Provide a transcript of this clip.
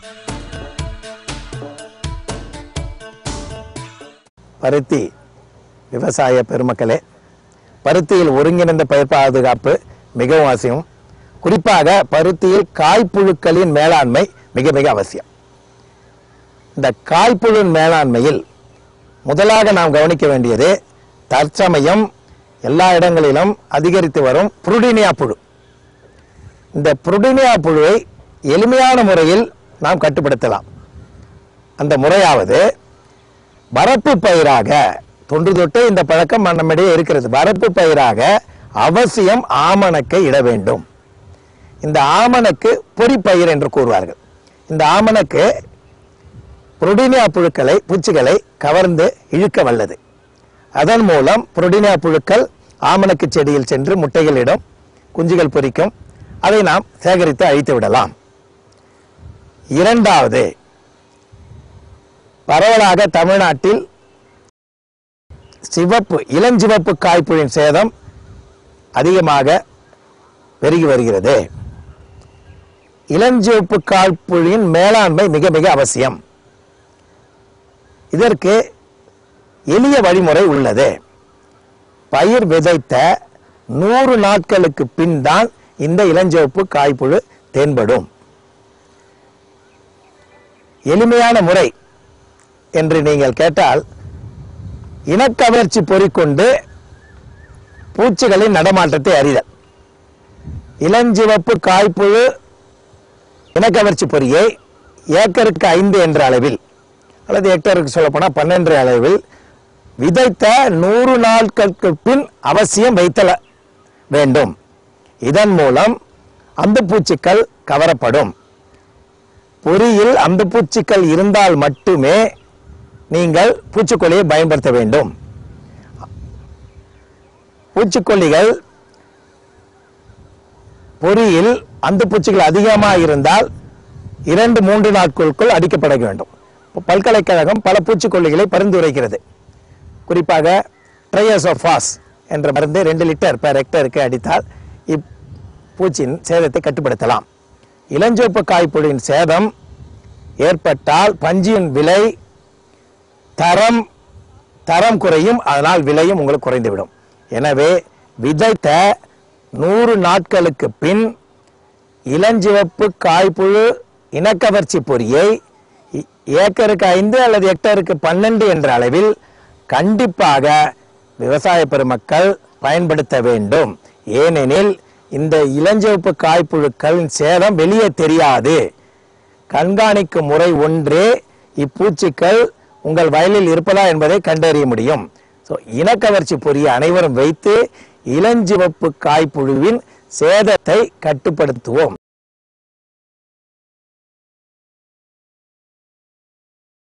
பருத்தி விவசாய பெருமக்களே பருத்தியில் ஒருங்கிணைந்த பயிர் பாதுகாப்பு மிகவும் அவசியம் குறிப்பாக பருத்தியில் காய்ப்புழுக்களின் மேலாண்மை மிக மிக அவசியம் இந்த காய்ப்புழு மேலாண்மையில் முதலாக நாம் கவனிக்க வேண்டியது தற்சமயம் எல்லா இடங்களிலும் அதிகரித்து வரும் புருடினியா புழு இந்த புருடினியா புழுவை எளிமையான முறையில் நாம் கட்டுப்படுத்தலாம் அந்த முறையாவது வரப்பு பயிராக தொன்று தொட்டு இந்த பழக்கம் நம்மிடையே இருக்கிறது வரப்பு பயிராக அவசியம் ஆமணக்கை இட வேண்டும் இந்த ஆமணக்கு பொறிப்பயிர் என்று கூறுவார்கள் இந்த ஆமணக்கு புரோடினியா புழுக்களை பூச்சிகளை கவர்ந்து இழுக்க வல்லது அதன் மூலம் புரோடினியா புழுக்கள் ஆமணக்கு செடியில் சென்று முட்டைகளிடம் குஞ்சுகள் பொரிக்கும் அதை நாம் சேகரித்து அழித்து விடலாம் இரண்டாவது பரவலாக தமிழ்நாட்டில் சிவப்பு இளஞ்சிவப்பு காய்ப்புழின் சேதம் அதிகமாக பெருகி வருகிறது இளஞ்சிவப்பு காய்ப்புழியின் மேலாண்மை மிக மிக அவசியம் இதற்கு எளிய வழிமுறை உள்ளது பயிர் விதைத்த நூறு நாட்களுக்கு பின் தான் இந்த இளஞ்சிவப்பு காய்ப்புழு தென்படும் எளிமையான முறை என்று நீங்கள் கேட்டால் இனக்கவர்ச்சி பொறிக்கொண்டு பூச்சிகளின் நடமாட்டத்தை அறிதல் இளஞ்சிவப்பு காய்ப்புழு இனக்கவர்ச்சி பொறியை ஏக்கருக்கு ஐந்து என்ற அளவில் அல்லது ஹெக்டருக்கு சொல்லப்போனால் பன்னெண்டு அளவில் விதைத்த நூறு நாட்களுக்கு பின் அவசியம் வைத்தல வேண்டும் இதன் மூலம் அந்த பூச்சிகள் கவரப்படும் பொறியில் அந்த பூச்சிகள் இருந்தால் மட்டுமே நீங்கள் பூச்சிக்கொல்லியை பயன்படுத்த வேண்டும் பூச்சிக்கொல்லிகள் பொறியில் அந்த பூச்சிகள் அதிகமாக இருந்தால் இரண்டு மூன்று நாட்களுக்குள் அடிக்கப்பட வேண்டும் பல்கலைக்கழகம் பல பூச்சிக்கொல்லிகளை பரிந்துரைக்கிறது குறிப்பாக ட்ரையசோஃபாஸ் என்ற மருந்து ரெண்டு லிட்டர் per ஹெக்டருக்கு அடித்தால் இப்பூச்சியின் சேதத்தை கட்டுப்படுத்தலாம் இளஞ்சிவப்பு காய்ப்புழியின் சேதம் ஏற்பட்டால் பஞ்சியின் விலை தரம் தரம் குறையும் அதனால் விலையும் உங்களுக்கு குறைந்துவிடும் எனவே விதைத்த நூறு நாட்களுக்கு பின் இளஞ்சிவப்பு காய்ப்புழு இனக்கவர்ச்சி பொறியை இ- ஏக்கருக்கு ஐந்து அல்லது ஹெக்டருக்கு பன்னெண்டு என்ற அளவில் கண்டிப்பாக விவசாய பெருமக்கள் பயன்படுத்த வேண்டும் ஏனெனில் இந்த இளஞ்சிவப்பு காய்ப்புழுக்களின் சேதம் வெளியே தெரியாது கண்காணிக்கும் முறை ஒன்றே இப்பூச்சிகள் உங்கள் வயலில் இருப்பதா என்பதை கண்டறிய முடியும் ஸோ இனக்கவர்ச்சி பொறியை அனைவரும் வைத்து இளஞ்சிவப்பு காய்ப்புழுவின் சேதத்தை கட்டுப்படுத்துவோம்